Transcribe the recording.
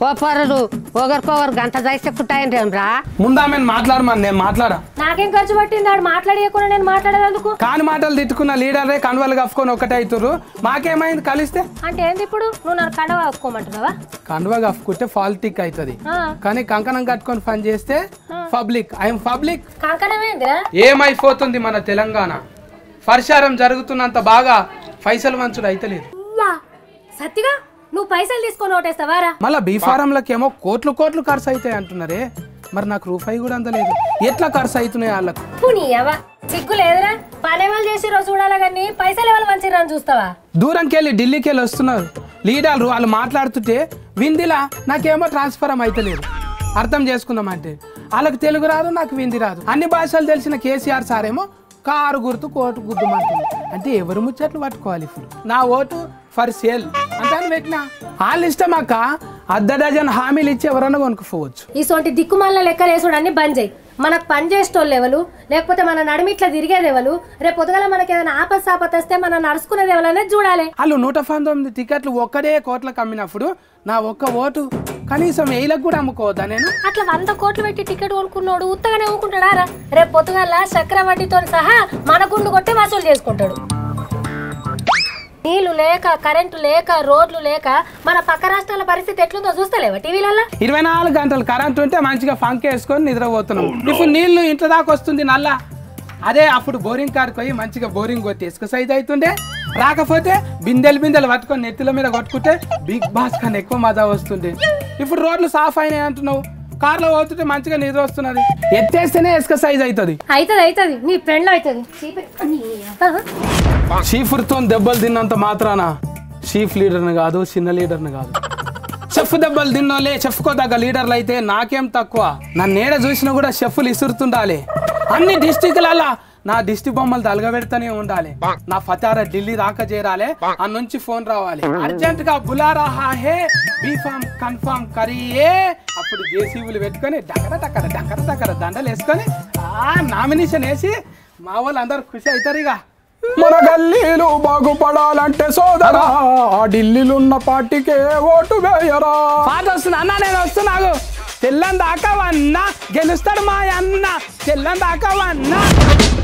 ఓపరుడు ఒకరికొకరు గంట చేస్తే పుట్టాయండి రా ముందు ఆమెను మాట్లాడమని నేను మాట్లాడా నాకేం ఖర్చు పట్టింది ఆడు మాట్లాడేయకుండా నేను మాట్లాడేందుకు కాని మాటలు తిట్టుకున్న లీడరే కనువలు కప్పుకొని ఒకటే అవుతుర్రు మాకేమైంది కలిస్తే అంటే ఏంది ఇప్పుడు నువ్వు నన్ను కండవ ఒప్పుకోమంటున్నావా కండువా కప్పుకుంటే ఫాల్టిక్ అవుతుంది ఆ. కానీ కంకణం కట్టుకొని పని చేస్తే పబ్లిక్ ఐఎమ్ పబ్లిక్ కంకణమేందిరా ఏమైపోతుంది మన తెలంగాణ పరిశారం జరుగుతున్నంత బాగా పైసలు మంచుడు అయితలేదు అవ్వా, సత్తిగా నువ్వు పైసలు తీసుకొని ఓటేస్తావారా మళ్ళీ బీఫారంలకేమో కోట్లు కోట్లు ఖర్చు అవుతాయి అంటున్నారే మరి నాకు రూపాయి కూడా అందలేదు ఎట్లా ఖర్చు అవుతున్నాయి వాళ్ళకు నీ అవ్వ సిగ్గు లేదురా పని వాళ్ళు చేసి రోజు చూడాలి కానీ పైసలు ఎవరు మంచిగా చూస్తావా దూరంకి వెళ్ళి ఢిల్లీకి వెళ్ళి వస్తున్నారు లీడర్లు వాళ్ళు మాట్లాడుతుంటే విందిలా నాకేమో ట్రాన్స్ఫర్ అయితలేదు అర్థం చేసుకుందామంటే వాళ్ళకి తెలుగు రాదు నాకు వింది రాదు అన్ని భాషలు తెలిసిన కేసీఆర్ సార్ ఏమో కారు గుర్తు కోటు గుద్దుమంటుంది అంటే ఎవరు ముచ్చట్లు పట్టుకోవాలి ఇప్పుడు నా ఓటు ఫర్ సేల్ అంటాను పెట్టినా వాళ్ళ ఇష్టం అక్క అర్ధ డజన్ హామీలు ఇచ్చి ఎవరన్నా కొనుక్కోవచ్చు ఇసొంటి దిక్కుమాల లెక్కలు వేసుడు అన్ని బంద్ చేయి మనకు పని చేసేటోళ్ళు ఎవరు లేకపోతే మన నడిమి ఇట్లా తిరిగేది ఎవరు రేపు పొద్దుగల మనకి ఏదైనా ఆపద సాపత వస్తే మనం నడుచుకునేది ఎవరనేది చూడాలి వాళ్ళు నూట పంతొమ్మిది టికెట్లు ఒక్కడే కోట్లకు అమ్మినప్పుడు నా ఒక్క ఓటు కనీసం వేలకు కూడా అమ్ముకోవద్దా నేను అట్లా వంద కోట్లు పెట్టి టికెట్ కొనుక్కున్నాడు ఉత్తగానే ఊరుకుంటాడా రా రేపు పొద్దుగల చక్రవడ్డీతో సహా మన గుండు కొట్టి వసూలు చేసుకుంటాడు నీళ్లు లేక కరెంటు లేక రోడ్లు లేక మన పక్క రాష్ట్రాల పరిస్థితి ఎట్లుందో చూస్తలేవా టీవీలలో ఇరవై నాలుగు గంటలు కరెంట్ ఉంటే మంచిగా ఫంక్ వేసుకొని నిద్రపోతున్నాం ఇప్పుడు నీళ్లు ఇంట్లో దాకా వస్తుంది నల్ల అదే అప్పుడు బోరింగ్ కాడికి పోయి మంచిగా బోరింగ్ కొట్టి ఇసుక సైజ్ అవుతుండే రాకపోతే బిందెలు బిందెలు పట్టుకొని నెత్తుల మీద కొట్టుకుంటే బిగ్ బాస్ కన్నా ఎక్కువ మజా వస్తుంది ఇప్పుడు రోడ్లు సాఫ్ అయినాయి అంటున్నావు కార్లో పోతుంటే మంచిగా నిద్ర వస్తున్నది ఎత్తేస్తేనే ఇసుక సైజ్ అవుతుంది అవుతుంది అవుతుంది నీ ఫ్రెండ్ అవుతుంది చీపే- నీ అబ్బా. షీఫ్తో దెబ్బలు తిన్నంత మాత్రాన షీఫ్ లీడర్ని కాదు చిన్న లీడర్ని కాదు చెఫ్ దెబ్బలు తిన్నోలే చెఫ్కో దగ్గర లీడర్లు అయితే నాకేం తక్కువ నా నేడ చూసినా కూడా చెఫ్లు ఇసురుతుండాలి అన్ని డిస్టిక్లలో నా దిష్టి బొమ్మలు తలగబెడతానే ఉండాలి నా ఫతారా ఢిల్లీ దాకా చేరాలి ఆ నుంచి ఫోన్ రావాలి అర్జెంట్ గా బులారా హే బీఫామ్ కన్ఫామ్ కరియే అప్పుడు జేసీబీలు పెట్టుకొని డక్కర డక్కర డక్కర డక్కర దండలు వేసుకొని ఆ నామినేషన్ వేసి మా వాళ్ళు అందరు ఖుషి అవుతారు ఇక మన గల్లీలు బాగుపడాలంటే సోదరా ఆ ఢిల్లీలో ఉన్న పార్టీకే ఓటు వేయరా పాట వస్తుంది అన్న నేను వస్తున్నాగు తెల్లని దాకా వన్నా గెలుస్తాడు మా అన్న తెల్లని దాకా వన్నా